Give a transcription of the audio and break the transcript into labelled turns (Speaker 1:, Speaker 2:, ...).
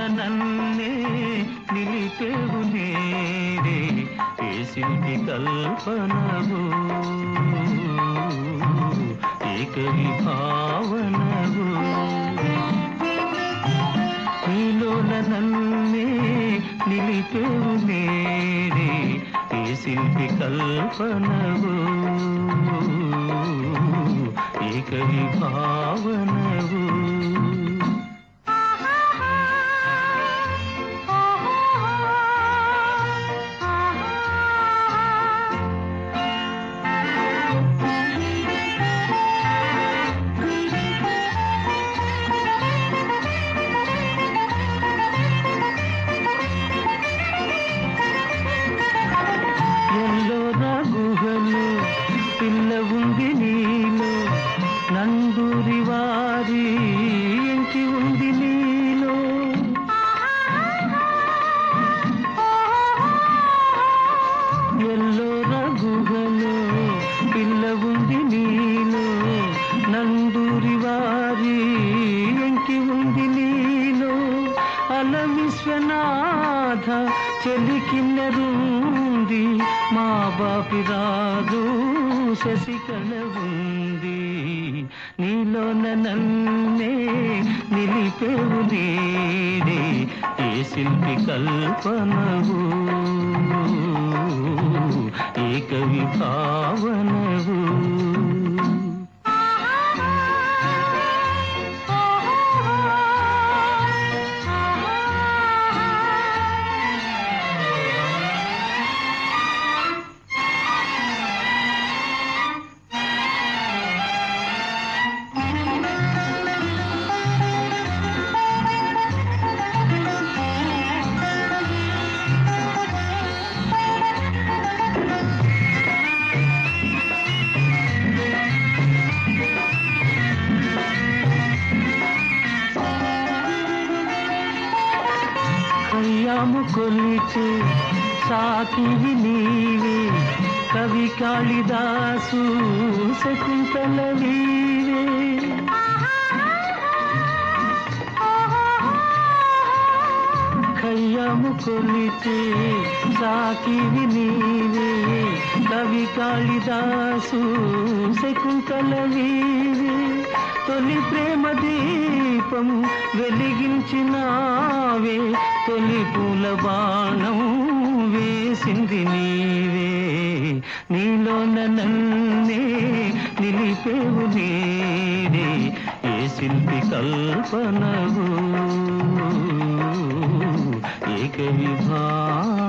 Speaker 1: నన్నే నిలిపేవు నేడే ఏ శిల్పి కల్పనవు ఏక విభావనవు నీలోన నన్నే నిలిపేవు నేడే ఏ శిల్పి కల్పనవు ఏక విభావనవు ఎల్లోన గుహలు పిల్ల ఉంది నీలో నందూరి వారి ఎంకి ఉంది నీలో ఎల్లోన గుహలు పిల్ల ఉంది నీలో నందూరి వారి ఎంకి ఉంది నీలో అల విశ్వనాథ చెలికిన్నరుంది మా బాపి రాదు శశికళ ఉంది నీలోన నన్నే నిలిపేవు నేడే ఏ శిల్పి కల్పనవు ఏక విభావనవు కయ్యాము కొలిచే సాకివి నీవే కవి కాళిదాసు శకుంతల నీవే కయ్యాము కొలిచే సాకివి నీవే కవి కాళిదాసు శకుంతల నీవే తొలి ప్రేమ దీపం వెలిగించినావే తొలి పూల బాణం వేసింది నీవే నీలోన నన్నే నిలిపేవు నేడే ఏ శిల్పి కల్పనవు ఏక విభా